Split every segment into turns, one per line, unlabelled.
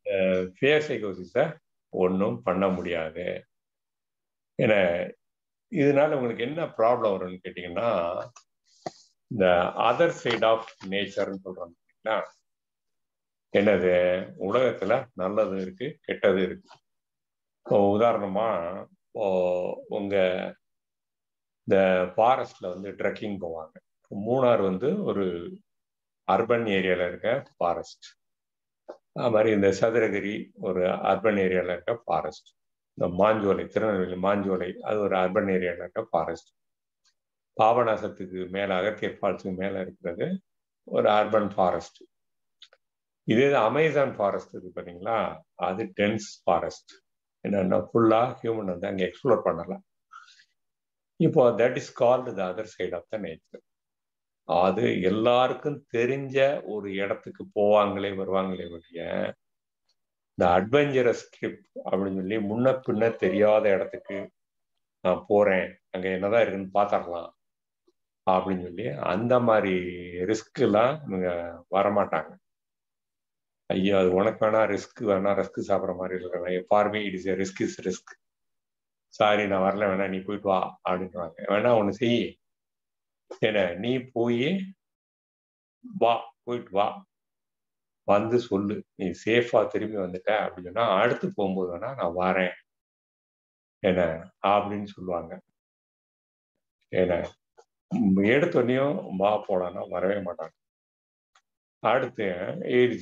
fear சைக்கோசிஸை ஒன்றும் பண்ண முடியாது ஏன்னா இதனால உங்களுக்கு என்ன ப்ராப்ளம் வரும்னு கேட்டிங்கன்னா இந்த அதர் சைட் ஆஃப் நேச்சர்னு சொல்றாங்க இல்லைங்களா என்னது உலகத்துல நல்லது இருக்கு கெட்டது இருக்கு இப்போ உதாரணமா இப்போ உங்க இந்த ஃபாரஸ்ட்ல வந்து ட்ரெக்கிங் போவாங்க மூணார் வந்து ஒரு அர்பன் ஏரியால இருக்க ஃபாரஸ்ட் அது மாதிரி இந்த சதுரகிரி ஒரு அர்பன் ஏரியால இருக்க ஃபாரஸ்ட் இந்த மாஞ்சோலை திருநெல்வேலி மாஞ்சோலை அது ஒரு அர்பன் ஏரியால இருக்க ஃபாரஸ்ட் பாபநாசத்துக்கு மேல அகத்தியர் ஃபால்ஸுக்கு மேல இருக்கிறது ஒரு அர்பன் ஃபாரஸ்ட் இதே அமேசான் ஃபாரஸ்ட் இருக்கு பார்த்தீங்களா அது டென்ஸ் ஃபாரஸ்ட் என்னன்னா ஃபுல்லா ஹியூமன் வந்து அங்கே எக்ஸ்ப்ளோர் பண்ணலாம் இப்போ that is called the other side of the nature அது எல்லாருக்கும் தெரிஞ்ச ஒரு இடத்துக்கு போவாங்களே வருவாங்களே வழிய இந்த அட்வென்ச்சரஸ் ட்ரிப் அப்படின்னு சொல்லி முன்ன பின்ன தெரியாத இடத்துக்கு நான் போறேன் அங்க என்னதான் இருக்குன்னு பாத்திரலாம் அப்படின்னு சொல்லி அந்த மாதிரி ரிஸ்க் எல்லாம் இவங்க வரமாட்டாங்க ஐயோ அது உனக்கு வேணா ரிஸ்க் வேணா ரிஸ்க் சாப்பிட்ற மாதிரி இருக்கிறேன் for me it is risk is risk sorry நான் வரல வேணா நீ போயிட்டு வா அப்படின்றாங்க வேணா ஒன்று செய் என்ன நீ போய் வா போயிட்டு வா வந்து சொல்லு நீ சேஃபா திரும்பி வந்துட்ட அப்படின்னு சொன்னா அடுத்து போகும்போது வேணா நான் வரேன் என்ன அப்படின்னு சொல்லுவாங்க என்ன எடுத்தோடனையும் வா போலான்னா வரவே மாட்டாங்க அடுத்து it's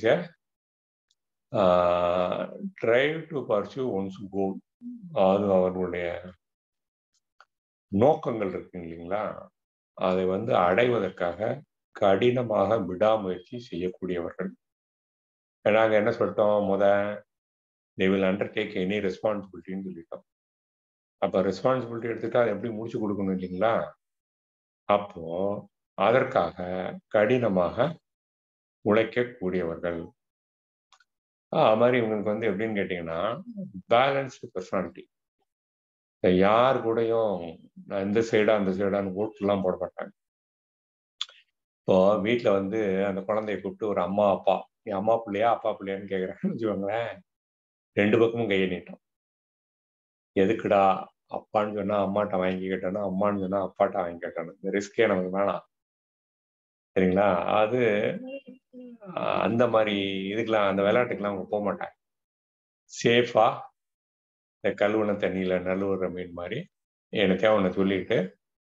drive to pursue one's goal அது அவர்களுடைய நோக்கங்கள் இருக்கு இல்லைங்களா அதை வந்து அடைவதற்காக கடினமாக விடாமுயற்சி செய்யக்கூடியவர்கள் நாங்கள் என்ன சொல்லிட்டோம் முத தே வில் அண்டர்டேக் எனி ரெஸ்பான்சிபிலிட்டின்னு சொல்லிட்டோம் அப்போ ரெஸ்பான்சிபிலிட்டி எடுத்துட்டா அதை எப்படி முடிச்சு கொடுக்கணும் இல்லைங்களா அப்போ அதற்காக கடினமாக உழைக்கக்கூடியவர்கள் அது மாதிரி இவங்களுக்கு வந்து எப்படின்னு கேட்டிங்கன்னா பேலன்ஸ்டு பர்சனாலிட்டி யார் கூடயும் இந்த சைடா அந்த சைடான்னு ஓட்டுலாம் போட மாட்டாங்க இப்போ வீட்டில் வந்து அந்த குழந்தைய கூப்பிட்டு ஒரு அம்மா அப்பா நீ அம்மா பிள்ளையா அப்பா பிள்ளையான்னு கேட்குறாங்கன்னு வச்சுக்கோங்களேன் ரெண்டு பக்கமும் கையை நீட்டும் எதுக்குடா அப்பான்னு சொன்னா அம்மாட்ட வாங்கி கேட்டானோ அம்மான்னு சொன்னா அப்பாட்ட வாங்கி கேட்டானோ இந்த ரிஸ்கே நமக்கு வேணாம் சரிங்களா அது அந்த மாதிரி இதுக்கெல்லாம் அந்த விளையாட்டுக்கெல்லாம் அவங்க போக மாட்டாங்க சேஃபா இந்த கழுவுன தண்ணியில நழுவுற மீன் மாதிரி எனக்கே ஒன்று சொல்லிட்டு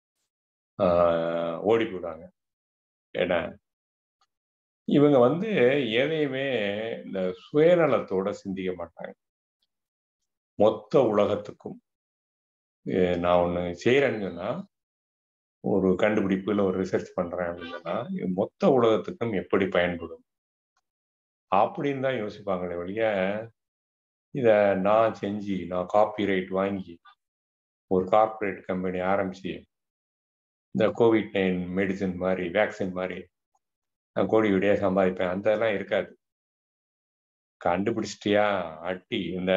ஓடி போயிடுவாங்க ஏன்னா இவங்க வந்து எதையுமே இந்த சுயநலத்தோட சிந்திக்க மாட்டாங்க மொத்த உலகத்துக்கும் நான் ஒன்று செய்கிறேன்னு சொன்னா ஒரு கண்டுபிடிப்பு இல்லை ஒரு ரிசர்ச் பண்றேன் அப்படின்னா மொத்த உலகத்துக்கும் எப்படி பயன்படும் அப்படின்னு தான் யோசிப்பாங்களே ஒழிய இத நான் செஞ்சு நான் காப்பி ரைட் வாங்கி ஒரு கார்பரேட் கம்பெனி ஆரம்பிச்சு இந்த கோவிட் நைன் மெடிசின் மாதிரி வேக்சின் மாதிரி நான் கோடி விடையா சம்பாதிப்பேன் அந்த இதெல்லாம் இருக்காது கண்டுபிடிச்சிட்டியா அட்டி இந்த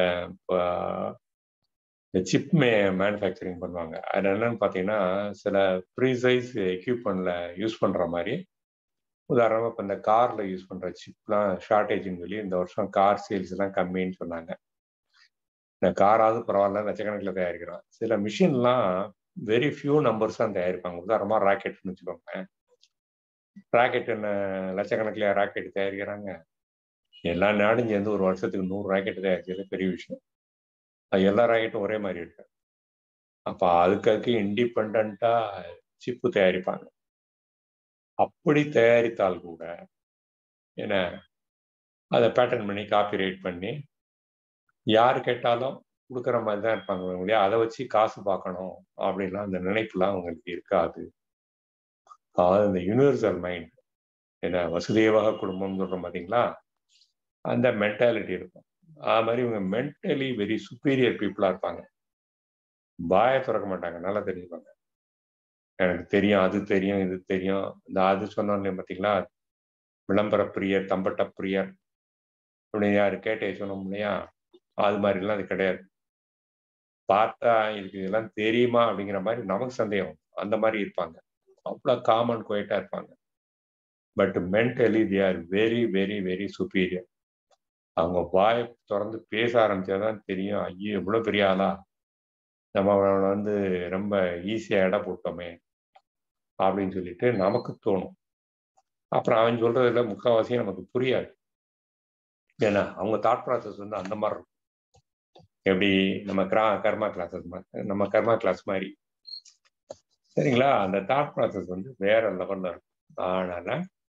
இந்த சிப் மே மேனுஃபேக்சரிங் பண்ணுவாங்க அது என்னன்னு பார்த்தீங்கன்னா சில ப்ரீசைஸ் எக்யூப்மெண்ட்ல யூஸ் பண்ற மாதிரி உதாரணமாக இப்போ இந்த கார்ல யூஸ் பண்ற சிப்லாம் ஷார்டேஜ்னு சொல்லி இந்த வருஷம் கார் சேல்ஸ் எல்லாம் கம்மின்னு சொன்னாங்க இந்த காராவது பரவாயில்ல லட்சக்கணக்கில் தயாரிக்கிறான் சில மிஷின்லாம் வெரி ஃபியூ நம்பர்ஸ் தான் தயாரிப்பாங்க உதாரணமா ராக்கெட்னு வச்சுக்கோங்க ராக்கெட் என்ன லட்சக்கணக்கில் ராக்கெட் தயாரிக்கிறாங்க எல்லா நாடும் சேர்ந்து ஒரு வருஷத்துக்கு நூறு ராக்கெட் தயாரிக்கிறது பெரிய விஷயம் அது எல்லா ராக்கெட்டும் ஒரே மாதிரி இருக்கு அப்போ அதுக்கு அதுக்கு இண்டிபெண்டா சிப்பு தயாரிப்பாங்க அப்படி தயாரித்தால் கூட என்ன அதை பேட்டர்ன் பண்ணி காப்பி ரைட் பண்ணி யார் கேட்டாலும் கொடுக்குற மாதிரி தான் இருப்பாங்க இல்லையா அதை வச்சு காசு பார்க்கணும் அப்படின்லாம் அந்த நினைப்புலாம் அவங்களுக்கு இருக்காது அதாவது இந்த யூனிவர்சல் மைண்ட் என்ன வசுதேவக குடும்பம் சொல்றோம் பார்த்தீங்களா அந்த மென்டாலிட்டி இருக்கும் அது மாதிரி இவங்க மென்டலி வெரி சுப்பீரியர் பீப்புளாக இருப்பாங்க பாய திறக்க மாட்டாங்க நல்லா தெரிஞ்சுப்பாங்க எனக்கு தெரியும் அது தெரியும் இது தெரியும் இந்த அது சொன்னோம் பார்த்தீங்களா விளம்பர பிரியர் தம்பட்ட பிரியர் அப்படின்னு யாரு கேட்டே சொன்னோம் இல்லையா அது மாதிரிலாம் அது கிடையாது பார்த்தா இதுக்கு இதெல்லாம் தெரியுமா அப்படிங்கிற மாதிரி நமக்கு சந்தேகம் அந்த மாதிரி இருப்பாங்க அவ்வளோ காமன் குவைட்டா இருப்பாங்க but mentally they are very very very superior அவங்க வாய் திறந்து பேச ஆரம்பிச்சாதான் தெரியும் ஐயோ எவ்வளவு பெரிய ஆளா நம்ம அவனை வந்து ரொம்ப ஈஸியா எடை போட்டோமே அப்படின்னு சொல்லிட்டு நமக்கு தோணும் அப்புறம் அவன் சொல்றதுல முக்கால்வாசியும் நமக்கு புரியாது ஏன்னா அவங்க தாட் ப்ராசஸ் வந்து அந்த மாதிரி இருக்கும் எப்படி நம்ம கிரா கர்மா கிளாஸஸ் நம்ம கர்மா கிளாஸ் மாதிரி சரிங்களா அந்த தாட் ப்ராசஸ் வந்து வேற லெவல்ல இருக்கும் அதனால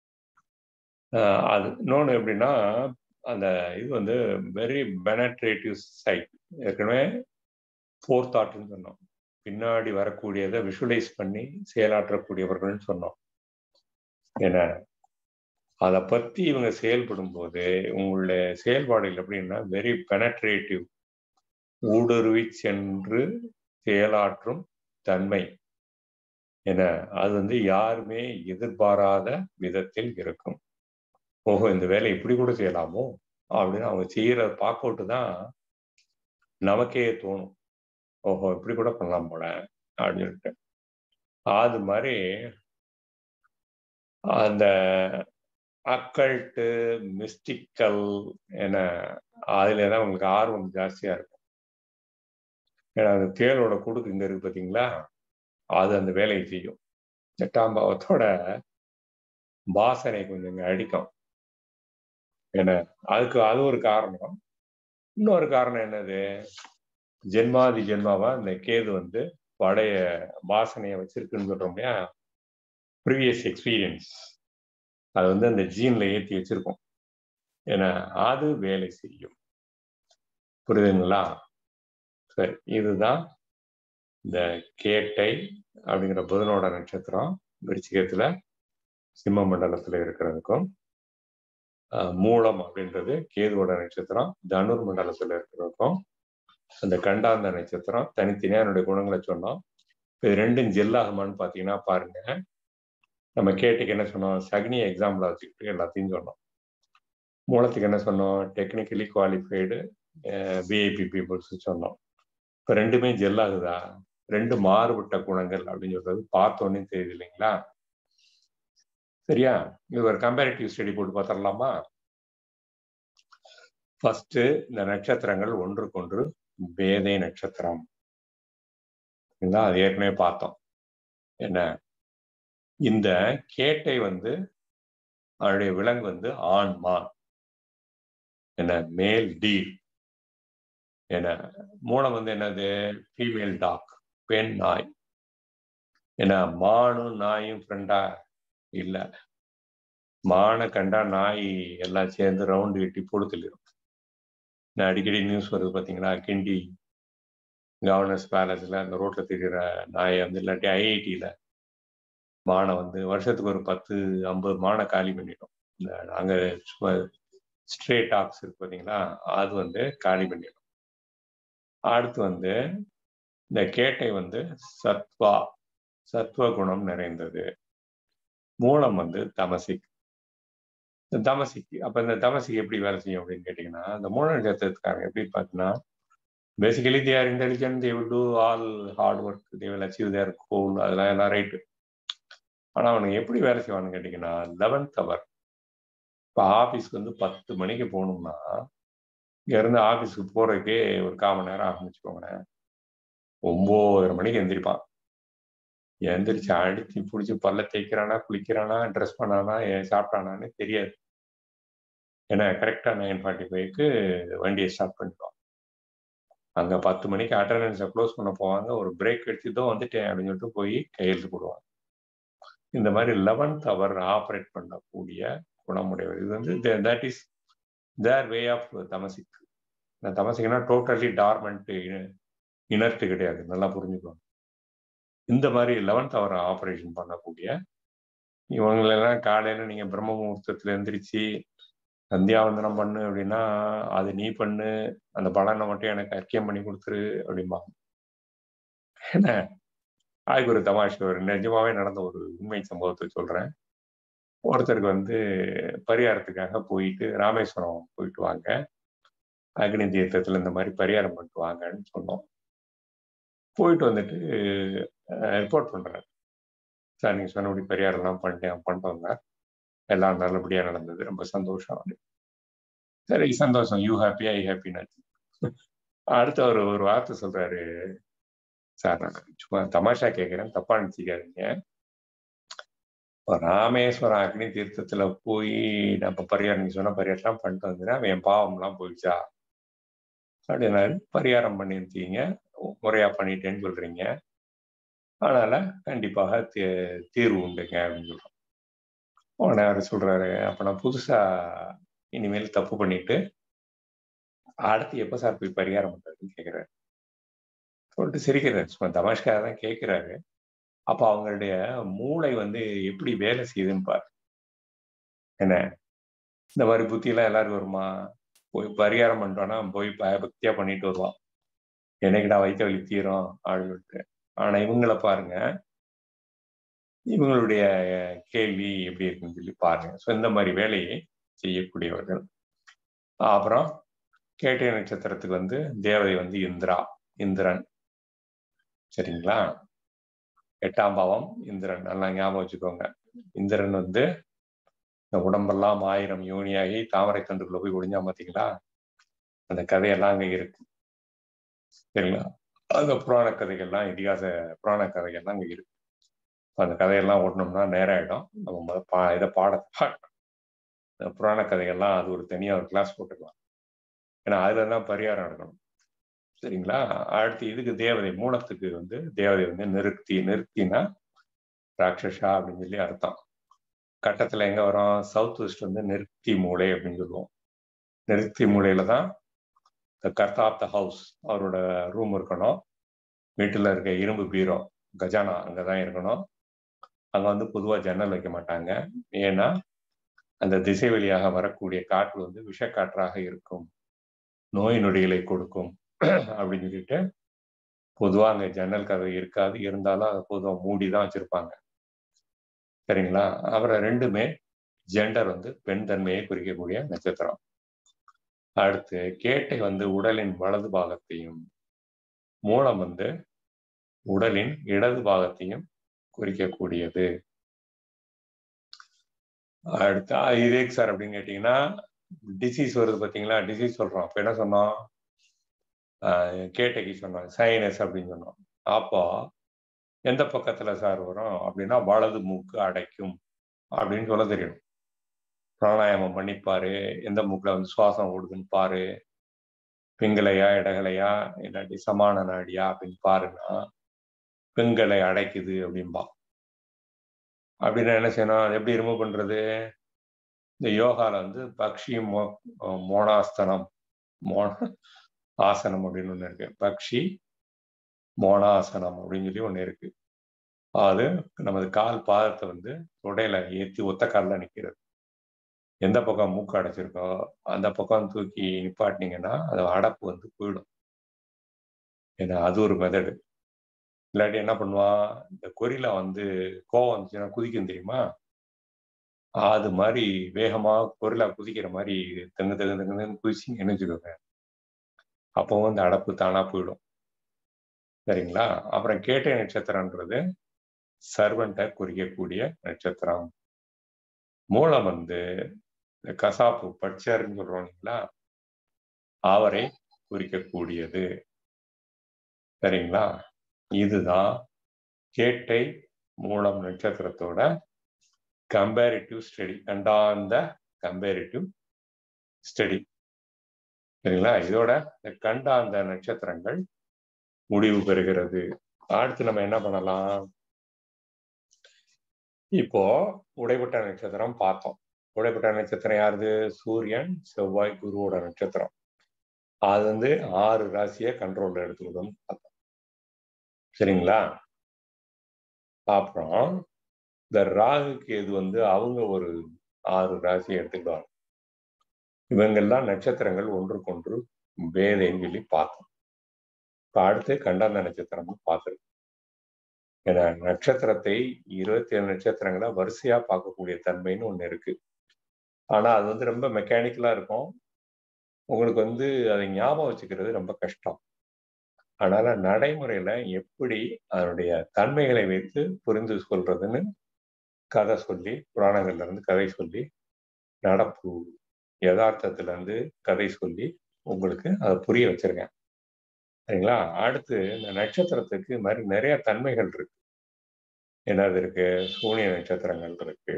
அது இன்னொன்று எப்படின்னா அந்த இது வந்து வெரி பெனட்ரேட்டிவ் சைட் ஏற்கனவே ஃபோர் தாட்னு சொன்னோம் பின்னாடி வரக்கூடியதை விஷுவலைஸ் பண்ணி செயலாற்றக்கூடியவர்கள்னு சொன்னோம் ஏன்னா அதை பற்றி இவங்க செயல்படும் போது உங்களுடைய செயல்பாடுகள் எப்படின்னா வெரி பெனட்ரேட்டிவ் ஊடுருவி சென்று செயலாற்றும் தன்மை என அது வந்து யாருமே எதிர்பாராத விதத்தில் இருக்கும் ஓஹோ இந்த வேலை இப்படி கூட செய்யலாமோ அப்படின்னு அவங்க செய்யறத பார்க்கவுட்டு தான் நமக்கே தோணும் ஓஹோ இப்படி கூட பண்ணலாம் போல அப்படின்னு சொல்லிட்டு அது மாதிரி அந்த அக்கல்ட்டு மிஸ்டிக்கல் என அதுல தான் உங்களுக்கு ஆர்வம் ஜாஸ்தியா இருக்கும் ஏன்னா அந்த தேளோட குடுக்கு இங்க இருக்கு பார்த்தீங்களா அது அந்த வேலையை செய்யும் எட்டாம் வாசனை கொஞ்சம் இங்க அடிக்கும் ஏன்னா அதுக்கு அது ஒரு காரணம் இன்னொரு காரணம் என்னது ஜென்மாதி ஜென்மாவா இந்த கேது வந்து பழைய வாசனையை வச்சிருக்குன்னு சொல்றோம் இல்லையா ப்ரீவியஸ் எக்ஸ்பீரியன்ஸ் அது வந்து அந்த ஜீன்ல ஏற்றி வச்சிருக்கோம் ஏன்னா அது வேலை செய்யும் புரியுதுங்களா சரி இதுதான் இந்த கேட்டை அப்படிங்கிற புதனோட நட்சத்திரம் விருச்சிகத்துல சிம்ம மண்டலத்துல இருக்கிறதுக்கும் மூலம் அப்படின்றது கேதுவோட நட்சத்திரம் தனுர் மண்டலத்துல இருக்கிறதுக்கும் அந்த கண்டாந்த நட்சத்திரம் தனித்தனியா என்னுடைய குணங்களை சொன்னோம் இது ரெண்டும் ஜெல்லாகுமான்னு பாத்தீங்கன்னா பாருங்க நம்ம கேட்டுக்கு என்ன சொன்னோம் சக்னி எக்ஸாம்பிள் வச்சுக்கிட்டு எல்லாத்தையும் சொன்னோம் மூலத்துக்கு என்ன சொன்னோம் டெக்னிக்கலி குவாலிஃபைடு விஐபி பீப்புள்ஸ் சொன்னோம் இப்போ ரெண்டுமே ஜெல்லாகுதா ரெண்டு மாறுபட்ட குணங்கள் அப்படின்னு சொல்றது பார்த்தோன்னே தெரியுது இல்லைங்களா சரியா இது ஒரு கம்பேரிட்டிவ் ஸ்டடி போட்டு பார்த்துடலாமா ஃபர்ஸ்ட் இந்த நட்சத்திரங்கள் ஒன்றுக்கொன்று வேதை நட்சத்திரம் அது ஏற்கனவே பார்த்தோம் என்ன இந்த கேட்டை வந்து அவருடைய விலங்கு வந்து ஆண் மான் என்ன மேல் டீர் என்ன மூலம் வந்து என்னது ஃபீமேல் டாக் பெண் நாய் என்ன மானும் நாயும் ஃப்ரெண்டா இல்ல மானை கண்டா நாய் எல்லாம் சேர்ந்து ரவுண்டு கட்டி பொடுத்துலிடும் நான் அடிக்கடி நியூஸ் வருது பார்த்தீங்களா கிண்டி கவர்னர்ஸ் பேலஸ்ல அந்த ரோட்ல தெரிகிற நாயை வந்து இல்லாட்டி ஐஐடியில மானை வந்து வருஷத்துக்கு ஒரு பத்து ஐம்பது மானை காலி பண்ணிடும் இந்த நாங்கள் ஸ்ட்ரேட் டாக்ஸ் இருக்கு பார்த்தீங்களா அது வந்து காலி பண்ணிடும் அடுத்து வந்து இந்த கேட்டை வந்து சத்வா சத்வ குணம் நிறைந்தது மூலம் வந்து தமசிக் இந்த தமசிக்கு அப்ப இந்த தமசிக்கு எப்படி வேலை செய்யும் அப்படின்னு கேட்டீங்கன்னா இந்த மூல நட்சத்திரத்துக்காரங்க எப்படி பார்த்தீங்கன்னா basically they are intelligent they will do all hard work they will achieve their goal அதெல்லாம் எல்லாம் ரைட்டு ஆனா அவனுக்கு எப்படி வேலை செய்வான்னு கேட்டீங்கன்னா லெவன்த் அவர் இப்போ ஆஃபீஸ்க்கு வந்து பத்து மணிக்கு போகணும்னா இங்க இருந்து ஆஃபீஸ்க்கு போறதுக்கே ஒரு கால் மணி நேரம் ஆகும்னு வச்சுக்கோங்களேன் ஒன்பதரை மணிக்கு எந்திரிப்பான் எந்திரிச்சு அடிச்சு பிடிச்சி பல்ல தேய்க்கிறானா குளிக்கிறானா ட்ரெஸ் பண்ணானா சாப்பிட்டானான்னு தெரியாது ஏன்னா கரெக்டா நைன் ஃபார்ட்டி ஃபைவ்க்கு வண்டியை ஸ்டார்ட் பண்ணிடுவான் அங்க பத்து மணிக்கு அட்டண்டன்ஸை க்ளோஸ் பண்ண போவாங்க ஒரு பிரேக் எடுத்துதான் வந்துட்டேன் அப்படின்னு சொல்லிட்டு போய் கையெழுத்து போடுவாங்க இந்த மாதிரி லெவன்த் அவர் ஆப்ரேட் பண்ணக்கூடிய குணமுடையவர் இது வந்து that is their way of தமசிக் தமசிக்னா டோட்டலி டார்மெண்ட் இனர்ட்டு கிடையாது நல்லா புரிஞ்சுக்கணும் இந்த மாதிரி லெவன்த் அவர் ஆப்ரேஷன் பண்ணக்கூடிய இவங்களெல்லாம் காலையில நீங்க பிரம்ம முகூர்த்தத்துல எந்திரிச்சு சந்தியாவந்தனம் பண்ணு அப்படின்னா அது நீ பண்ணு அந்த பலனை மட்டும் எனக்கு அர்க்கியம் பண்ணி கொடுத்துரு அப்படிம்பா என்ன அதுக்கு ஒரு தமாஷ் ஒரு நிஜமாவே நடந்த ஒரு உண்மை சம்பவத்தை சொல்றேன் ஒருத்தருக்கு வந்து பரிகாரத்துக்காக போயிட்டு ராமேஸ்வரம் போயிட்டு வாங்க அக்னி தீர்த்தத்துல இந்த மாதிரி பரிகாரம் பண்ணிட்டு வாங்கன்னு சொன்னோம் போயிட்டு வந்துட்டு ரிப்போர்ட் பண்றாரு சார் நீங்க சொன்னபடி பரிகாரம் எல்லாம் பண்ணிட்டேன் பண்ணிட்டு வந்தேன் எல்லாம் நல்லபடியா நடந்தது ரொம்ப சந்தோஷம் சரி சந்தோஷம் யூ ஹாப்பி ஐ ஹாப்பின்னு அடுத்து அவர் ஒரு வார்த்தை சொல்றாரு சார் நான் சும்மா தமாஷா கேட்கிறேன் தப்பா நினைச்சிக்காதீங்க இப்போ ராமேஸ்வரம் அக்னி தீர்த்தத்துல போய் நம்ம பரிகாரம் நீங்க சொன்ன பரிகாரம் பண்ணிட்டு வந்தீங்கன்னா என் பாவம்லாம் போயிடுச்சா அப்படின்னாரு பரிகாரம் பண்ணியிருக்கீங்க முறையா பண்ணிட்டேன்னு சொல்றீங்க அதனால கண்டிப்பாக தீ தீர்வு உண்டுங்க அப்படின்னு சொல்றோம் உடனே அவர் சொல்றாரு அப்ப நான் புதுசா இனிமேல் தப்பு பண்ணிட்டு அடுத்து எப்ப சார் போய் பரிகாரம் பண்றதுன்னு கேட்கிறாரு சொல்லிட்டு சிரிக்கிறாரு சும்மா தமாஷ்காக தான் கேட்கிறாரு அப்ப அவங்களுடைய மூளை வந்து எப்படி வேலை செய்யுதுன்னு பாரு என்ன இந்த மாதிரி புத்தியெல்லாம் எல்லாருக்கும் வருமா போய் பரிகாரம் பண்ணிட்டோம்னா போய் பக்தியா பண்ணிட்டு வருவான் என்னைக்குடா வைத்த வலி தீரும் அப்படின்னு ஆனா இவங்கள பாருங்க இவங்களுடைய கேள்வி எப்படி இருக்குன்னு சொல்லி பாருங்க ஸோ இந்த மாதிரி வேலையை செய்யக்கூடியவர்கள் அப்புறம் கேட்டை நட்சத்திரத்துக்கு வந்து தேவதை வந்து இந்திரா இந்திரன் சரிங்களா எட்டாம் பாவம் இந்திரன் நல்லா ஞாபகம் வச்சுக்கோங்க இந்திரன் வந்து இந்த உடம்பெல்லாம் ஆயிரம் யோனியாகி தாமரை தண்டுக்குள்ள போய் ஒடிஞ்சா பார்த்தீங்களா அந்த கதையெல்லாம் அங்க இருக்கு சரிங்களா அந்த புராண கதைகள்லாம் இதிகாச புராண கதைகள்லாம் அங்க இருக்கு அந்த கதையெல்லாம் ஓடணும்னா நேரம் ஆயிடும் நம்ம பா இதை பாடத்தை பார்க்கணும் புராண கதைகள்லாம் அது ஒரு தனியாக ஒரு கிளாஸ் போட்டுக்கலாம் ஏன்னா அதுல தான் பரிகாரம் எடுக்கணும் சரிங்களா அடுத்து இதுக்கு தேவதை மூலத்துக்கு வந்து தேவதை வந்து நிறுத்தி நிறுத்தினா ராட்சஷா அப்படின்னு சொல்லி அர்த்தம் கட்டத்துல எங்க வரும் சவுத் வெஸ்ட் வந்து நிறுத்தி மூளை அப்படின்னு சொல்லுவோம் நிறுத்தி மூலையில தான் the karta of the house அவரோட ரூம் இருக்கணும் வீட்டில் இருக்க இரும்பு பீரோ கஜானா அங்கதான் இருக்கணும் அங்க வந்து பொதுவா ஜன்னல் வைக்க மாட்டாங்க ஏன்னா அந்த திசை வழியாக வரக்கூடிய காற்று வந்து விஷக்காற்றாக இருக்கும் நோய் நொடிகளை கொடுக்கும் அப்படின்னு சொல்லிட்டு பொதுவாக அங்கே ஜன்னல் கதவு இருக்காது இருந்தாலும் அதை பொதுவாக மூடி தான் வச்சிருப்பாங்க சரிங்களா அப்புறம் ரெண்டுமே ஜெண்டர் வந்து பெண் தன்மையை குறிக்கக்கூடிய நட்சத்திரம் அடுத்து கேட்டை வந்து உடலின் வலது பாகத்தையும் மூலம் வந்து உடலின் இடது பாகத்தையும் குறிக்கக்கூடியது அடுத்து இதே சார் அப்படின்னு கேட்டீங்கன்னா டிசீஸ் வருது பார்த்தீங்களா டிசீஸ் சொல்றோம் அப்ப என்ன சொன்னோம் கேட்டைக்கு சொன்னோம் சைனஸ் அப்படின்னு சொன்னோம் அப்போ எந்த பக்கத்துல சார் வரும் அப்படின்னா வலது மூக்கு அடைக்கும் அப்படின்னு சொல்ல தெரியும் பிராணாயாமம் பண்ணிப்பாரு எந்த மூக்குல வந்து சுவாசம் ஓடுதுன்னு பாரு பிங்களையா இடகலையா இல்லாட்டி சமான நாடியா அப்படின்னு பாருன்னா பெண்களை அடைக்குது அப்படின்பா அப்படின்னா என்ன செய்யணும் அது எப்படி ரிமூவ் பண்றது இந்த யோகால வந்து பக்ஷி மோ மோனாஸ்தனம் மோன ஆசனம் அப்படின்னு ஒன்று இருக்கு பக்ஷி மோனாசனம் அப்படின்னு சொல்லி ஒன்று இருக்கு அது நமது கால் பாதத்தை வந்து தொடையில ஏற்றி ஒத்த காலில் நிற்கிறது எந்த பக்கம் மூக்கு அடைச்சிருக்கோ அந்த பக்கம் தூக்கி நிப்பாட்டினீங்கன்னா அது அடப்பு வந்து போயிடும் ஏன்னா அது ஒரு மெதடு இல்லாட்டி என்ன பண்ணுவான் இந்த கொரிலா வந்து கோவம் வந்துச்சுன்னா குதிக்கும் தெரியுமா அது மாதிரி வேகமா கொரிலா குதிக்கிற மாதிரி தெங்கு தெங்கு தெங்குன்னு குதிச்சிங்கன்னு வச்சுக்கோங்க அப்போ வந்து அடப்பு தானா போயிடும் சரிங்களா அப்புறம் கேட்டை நட்சத்திரன்றது சர்வன்ட்டை குறிக்கக்கூடிய நட்சத்திரம் மூலம் வந்து இந்த கசாப்பு பட்சர்ன்னு சொல்றோம் இல்லைங்களா அவரை குறிக்கக்கூடியது சரிங்களா இதுதான் கேட்டை மூலம் நட்சத்திரத்தோட கம்பேரிட்டிவ் ஸ்டடி கண்டாந்த கம்பேரிட்டிவ் ஸ்டடி சரிங்களா இதோட இந்த கண்டாந்த நட்சத்திரங்கள் முடிவு பெறுகிறது அடுத்து நம்ம என்ன பண்ணலாம் இப்போ உடைப்பட்ட நட்சத்திரம் பார்த்தோம் உடைப்பட்ட நட்சத்திரம் யாருது சூரியன் செவ்வாய் குருவோட நட்சத்திரம் அது வந்து ஆறு ராசியை கண்ட்ரோல்ல எடுத்துக்கிட்டோம்னு பார்த்தோம் சரிங்களா அப்புறம் இந்த ராகுக்கு இது வந்து அவங்க ஒரு ஆறு ராசியை எடுத்துக்கிடுவாங்க இவங்கெல்லாம் நட்சத்திரங்கள் ஒன்றுக்கொன்று வேதைன்னு சொல்லி பார்த்தோம் இப்போ அடுத்து கண்டாந்த நட்சத்திரம் பார்த்துருக்கு ஏன்னா நட்சத்திரத்தை இருபத்தி ஏழு நட்சத்திரங்களை வரிசையா பார்க்கக்கூடிய தன்மைன்னு ஒன்று இருக்கு ஆனா அது வந்து ரொம்ப மெக்கானிக்கலா இருக்கும் உங்களுக்கு வந்து அதை ஞாபகம் வச்சுக்கிறது ரொம்ப கஷ்டம் அதனால நடைமுறையில எப்படி அதனுடைய தன்மைகளை வைத்து புரிந்து கொள்றதுன்னு கதை சொல்லி புராணங்கள்ல இருந்து கதை சொல்லி நடப்பு யதார்த்தத்துல இருந்து கதை சொல்லி உங்களுக்கு அதை புரிய வச்சிருக்கேன் சரிங்களா அடுத்து இந்த நட்சத்திரத்துக்கு மாதிரி நிறைய தன்மைகள் இருக்கு என்னது இருக்கு சூனிய நட்சத்திரங்கள் இருக்கு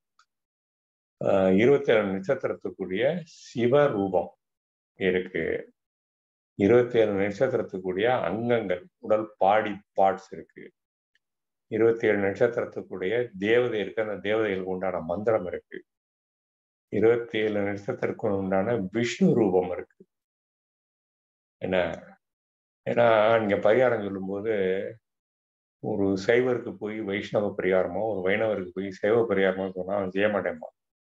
இருபத்தி ஏழு நட்சத்திரத்துக்குரிய சிவ ரூபம் இருக்கு இருபத்தி ஏழு நட்சத்திரத்துக்குரிய அங்கங்கள் உடல் பாடி பார்ட்ஸ் இருக்கு இருபத்தி ஏழு நட்சத்திரத்துக்குடைய தேவதை இருக்கு அந்த தேவதைகளுக்கு உண்டான மந்திரம் இருக்கு இருபத்தி ஏழு நட்சத்திரத்துக்கு உண்டான விஷ்ணு ரூபம் இருக்கு என்ன ஏன்னா நீங்க பரிகாரம் சொல்லும்போது ஒரு சைவருக்கு போய் வைஷ்ணவ பரிகாரமோ ஒரு வைணவருக்கு போய் சைவ பரிகாரமோ சொன்னா அவன் செய்ய மாட்டேன்பான்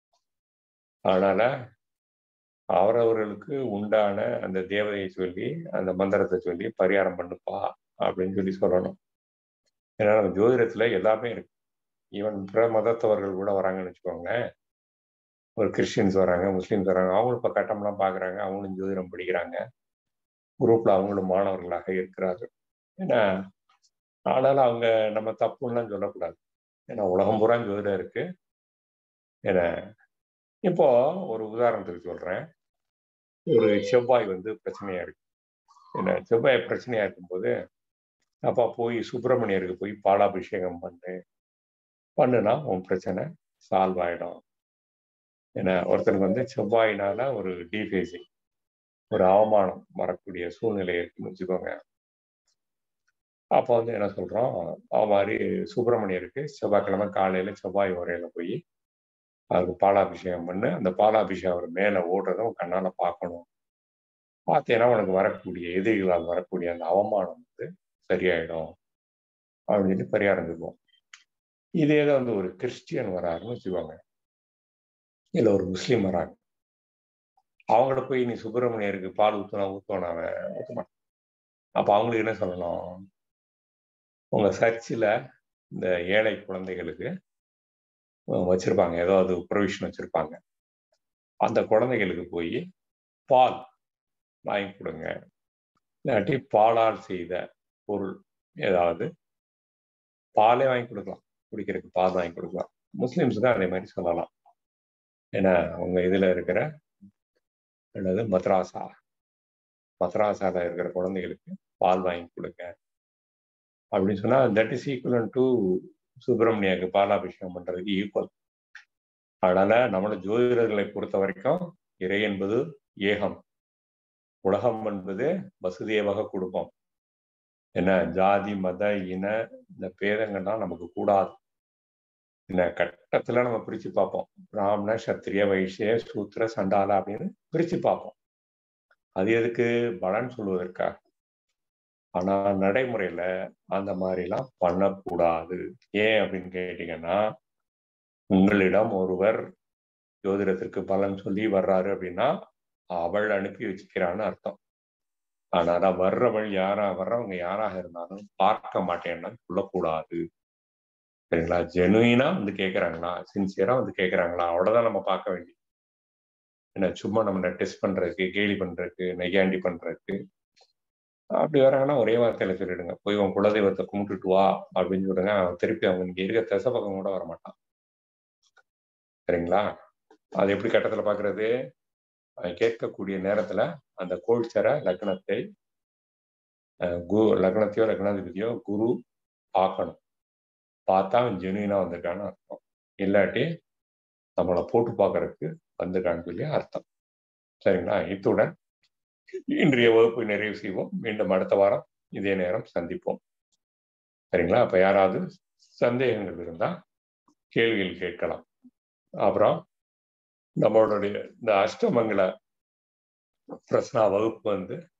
அதனால அவரவர்களுக்கு உண்டான அந்த தேவதையை சொல்லி அந்த மந்திரத்தை சொல்லி பரிகாரம் பண்ணுப்பா அப்படின்னு சொல்லி சொல்லணும் ஏன்னா நம்ம ஜோதிடத்துல எல்லாமே இருக்கு ஈவன் பிற மதத்தவர்கள் கூட வராங்கன்னு வச்சுக்கோங்க ஒரு கிறிஸ்டின்ஸ் வராங்க முஸ்லீம்ஸ் வராங்க அவங்களும் இப்போ கட்டம்லாம் பார்க்குறாங்க அவங்களும் ஜோதிடம் படிக்கிறாங்க குரூப்ல அவங்களும் மாணவர்களாக இருக்கிறார்கள் ஏன்னா ஆனாலும் அவங்க நம்ம தப்புலாம் சொல்லக்கூடாது ஏன்னா உலகம் பூரா ஜோதிடம் இருக்கு ஏன்னா இப்போ ஒரு உதாரணத்துக்கு சொல்றேன் ஒரு செவ்வாய் வந்து பிரச்சனையா இருக்கு என்ன செவ்வாய் பிரச்சனையா இருக்கும்போது அப்பா போய் சுப்பிரமணியருக்கு போய் பாலாபிஷேகம் பண்ணு பண்ணுனா உன் பிரச்சனை சால்வ் ஆயிடும் ஏன்னா ஒருத்தனுக்கு வந்து செவ்வாயினால ஒரு டிஃபேசிங் ஒரு அவமானம் வரக்கூடிய சூழ்நிலை இருக்குன்னு வச்சுக்கோங்க அப்போ வந்து என்ன சொல்றோம் அவ மாதிரி சுப்பிரமணியருக்கு செவ்வாய்க்கிழமை காலையில செவ்வாய் உரையில போய் அதுக்கு பாலாபிஷேகம் பண்ணு அந்த பாலாபிஷேகம் அவர் மேல ஓடுறத உன் கண்ணால பார்க்கணும் பார்த்தேன்னா உனக்கு வரக்கூடிய எதிரிகளால் வரக்கூடிய அந்த அவமானம் வந்து சரியாயிடும் அப்படின்னு சொல்லி பரிகாரம் சொல்லுவோம் இதே தான் வந்து ஒரு கிறிஸ்டியன் வராருன்னு வச்சுக்கோங்க இல்லை ஒரு முஸ்லீம் வராங்க அவங்கள போய் நீ சுப்பிரமணியருக்கு பால் ஊத்துனா ஊத்துவான அவன் ஊத்த மாட்டான் அப்ப அவங்களுக்கு என்ன சொல்லணும் உங்க சர்ச்சில் இந்த ஏழை குழந்தைகளுக்கு வச்சிருப்பாங்க ஏதாவது ப்ரொவிஷன் வச்சிருப்பாங்க அந்த குழந்தைகளுக்கு போய் பால் வாங்கி கொடுங்க இல்லாட்டி பாலால் செய்த பொருள் ஏதாவது பாலே வாங்கி கொடுக்கலாம் குடிக்கிறதுக்கு பால் வாங்கி கொடுக்கலாம் முஸ்லிம்ஸுக்கு அதே மாதிரி சொல்லலாம் ஏன்னா உங்க இதுல இருக்கிற என்னது மத்ராசா மத்ராசால இருக்கிற குழந்தைகளுக்கு பால் வாங்கி கொடுங்க அப்படின்னு சொன்னா தட் இஸ் ஈக்குவலன் டு சுப்பிரமணியாக்கு பாலாபிஷேகம் பண்றதுக்கு ஈக்குவல் அதனால நம்மளோட ஜோதிடர்களை பொறுத்த வரைக்கும் இறை என்பது ஏகம் உலகம் என்பது வசுதேவக குடும்பம் என்ன ஜாதி மத இன இந்த பேதங்கள்லாம் நமக்கு கூடாது என்ன கட்டத்துல நம்ம பிரிச்சு பார்ப்போம் பிராமண சத்திரிய வைசிய சூத்திர சண்டால அப்படின்னு பிரிச்சு பார்ப்போம் அது எதுக்கு பலன் சொல்வதற்காக ஆனா நடைமுறையில அந்த மாதிரிலாம் பண்ணக்கூடாது ஏன் அப்படின்னு கேட்டீங்கன்னா உங்களிடம் ஒருவர் ஜோதிடத்திற்கு பலன் சொல்லி வர்றாரு அப்படின்னா அவள் அனுப்பி வச்சுக்கிறான்னு அர்த்தம் ஆனா வர்றவள் யாரா வர்றவங்க யாராக இருந்தாலும் பார்க்க மாட்டேன்னா சொல்லக்கூடாது சரிங்களா ஜெனுயினா வந்து கேட்கறாங்களா சின்சியரா வந்து கேட்கறாங்களா அவ்வளவுதான் நம்ம பார்க்க வேண்டியது என்ன சும்மா நம்ம டெஸ்ட் பண்றதுக்கு கேலி பண்றதுக்கு நெய்யாண்டி பண்றதுக்கு அப்படி வராங்கன்னா ஒரே வார்த்தையில சொல்லிடுங்க போய் உன் குலதெய்வத்தை கும்பிட்டுட்டு வா அப்படின்னு சொல்லுங்க அவன் திருப்பி அவங்க இங்க இருக்க திசை பக்கம் கூட வரமாட்டான் சரிங்களா அது எப்படி கட்டத்துல பாக்குறது கேட்கக்கூடிய நேரத்துல அந்த கோல்சர லக்னத்தை குரு லக்னத்தையோ லக்னாதிபதியோ குரு பார்க்கணும் பார்த்தா அவன் ஜெனுவினா வந்திருக்கான்னு அர்த்தம் இல்லாட்டி நம்மளை போட்டு பார்க்கறதுக்கு வந்திருக்கான்னு சொல்லி அர்த்தம் சரிங்களா இத்துடன் இன்றைய வகுப்பை நிறைவு செய்வோம் மீண்டும் அடுத்த வாரம் இதே நேரம் சந்திப்போம் சரிங்களா அப்ப யாராவது சந்தேகங்கள் இருந்தா கேள்விகள் கேட்கலாம் அப்புறம் நம்மளுடைய இந்த அஷ்டமங்கல பிரஸ்னா வகுப்பு வந்து